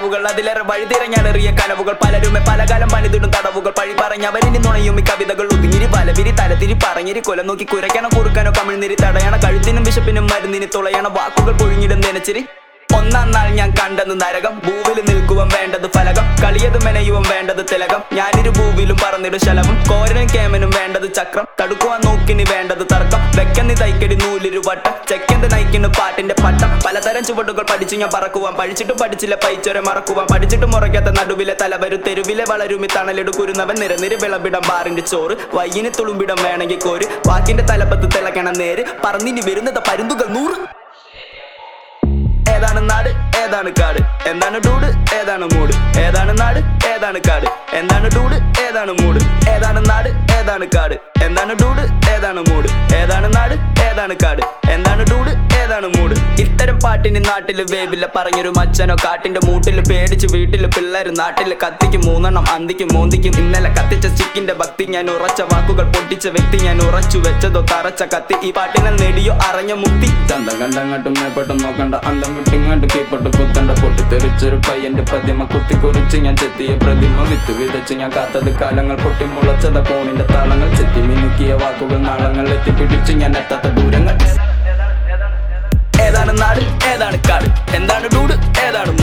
കനവുകൾ അതിലേറെ വഴിതിരഞ്ഞാൽ എറിയ കനവുകൾ പലരുമെ പലകാലം പണിതിടും തടവുകൾ പഴി പറഞ്ഞവരിനി നുണയും ഈ കവിതകൾ ഒതുങ്ങിരി പലവിരി തലതിരി പറഞ്ഞിരി കൊല നോക്കി കുരയ്ക്കണോ കുറുക്കനോ കമിഴ്ന്നിരി തടയണ കഴുത്തിനും വിശപ്പിനും മരുന്നിന് തുളയണ വാക്കുകൾ പൊഴിഞ്ഞിടും നനച്ചിരി ഒന്നാം നാൾ ഞാൻ കണ്ടത് നരകം ഭൂവിൽ നിൽക്കുവാൻ വേണ്ടത് ഫലകം കളിയത് മെനയുവൻ വേണ്ടത് തിലകം ഞാനിരു ഭൂവിലും പറന്നിടും ശലഭം കോരനും കേമനും വേണ്ടത് ചക്രം തടുക്കുവാൻ നോക്കിനി വേണ്ടത് തർക്കം വെക്കന്നി തൈക്കടി നൂലിരു വട്ടം ചെക്കന്ത് നയിക്കുന്ന പാട്ടിന്റെ പട്ടം പലതരം ചുവടുകൾ പഠിച്ചു ഞാൻ പറക്കുവാൻ പഠിച്ചിട്ടും പഠിച്ചില്ല പൈച്ചൊരെ മറക്കുവാൻ പഠിച്ചിട്ടും മുറയ്ക്കാത്ത നടുവിലെ തലവരു തെരുവിലെ വളരുമി തണലെടുക്കുരുന്നവൻ നിരനിര വിളമ്പിടം ബാറിന്റെ ചോറ് വയ്യിന് തുളുമ്പിടം വേണമെങ്കിൽ കോര് വാക്കിന്റെ തലപ്പത്ത് തിളക്കണ നേര് പറന്നിനി വരുന്നത് പരുന്തുകൾ നൂറ് ഏതാണ് നാട് ഏതാണ് കാട് എന്താണ് ഡൂഡ് ഏതാണ് മൂഡ് ഏതാണ് നാട് ഏതാണ് കാട് എന്താണ് ഡൂഡ് ഏതാണ് മൂഡ് ഏതാണ് നാട് ഏതാണ് കാട് എന്താണ് ഡൂഡ് ഏതാണ് മൂഡ് ഏതാണ് നാട് ഏതാണ് കാട് എന്താണ് ഡൂഡ് ഏതാണ് മൂഡ് ഇത്തരം പാട്ടിന് നാട്ടില് വേവില്ല പറഞ്ഞൊരു മച്ചനോ കാട്ടിന്റെ മൂട്ടില് പേടിച്ച് വീട്ടില് പിള്ളേര് നാട്ടില് കത്തിക്കും മൂന്നെണ്ണം അന്തിക്കും മോന്തിക്കും ഇന്നലെ കത്തിച്ച ചിക്കിന്റെ ഭക്തി ഞാൻ ഉറച്ച വാക്കുകൾ പൊട്ടിച്ച വ്യക്തി ഞാൻ ഉറച്ചു വെച്ചതോ തറച്ച കത്തി ഈ പാട്ടിനെ നേടിയോ അറിഞ്ഞ മുക്തി ചന്തം കണ്ടങ്ങട്ടും മേപ്പെട്ടം നോക്കണ്ട അന്തം വിട്ടിങ്ങാണ്ട് കീപ്പട്ട് കുത്തണ്ട പൊട്ടിത്തെറിച്ചൊരു പയ്യന്റെ പ്രതിമ കുത്തി കുറിച്ച് ഞാൻ ചെത്തിയ പ്രതിമ വിത്ത് വിതച്ച് ഞാൻ കാത്തത് കാലങ്ങൾ പൊട്ടി മുളച്ചത കോണിന്റെ താളങ്ങൾ ചെത്തി മിനുക്കിയ വാക്കുകൾ നാളങ്ങൾ എത്തിപ്പിടിച്ച് ഞാൻ എത്താത്ത ദൂരങ്ങൾ ഏതാണ് നാട് ഏതാണ് കാട് എന്താണ് ഡൂഡ് ഏതാണ്